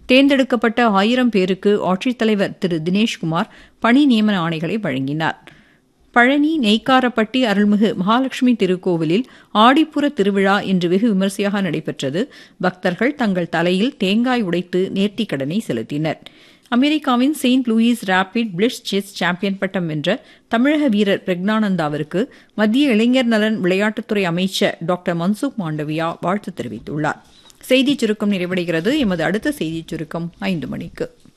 தேர்ந்தெடுக்கப்பட்ட ஆயிரம் பேருக்கு ஆட்சித்தலைவர் திரு தினேஷ்குமார் பணி நியமன ஆணைகளை வழங்கினார் பழனி நெய்க்காரப்பட்டி அருள்மிகு மகாலட்சுமி திருக்கோவிலில் ஆடிப்புற திருவிழா இன்று வெகு விமரிசையாக நடைபெற்றது பக்தர்கள் தங்கள் தலையில் தேங்காய் உடைத்து நேர்த்திக்கடனை செலுத்தினர் அமெரிக்காவின் Saint Louis rapid blitz chess champion பட்டம் வென்ற தமிழக வீரர் பிரக்னானந்தாவிற்கு மத்திய இளைஞர் நலன் விளையாட்டுத்துறை அமைச்சர் டாக்டர் மன்சுக் மாண்டவியா வாழ்த்து தெரிவித்துள்ளார் செய்திச் சுருக்கம் நிறைவடைகிறது எமது அடுத்த செய்திச் சுருக்கம் ஐந்து மணிக்கு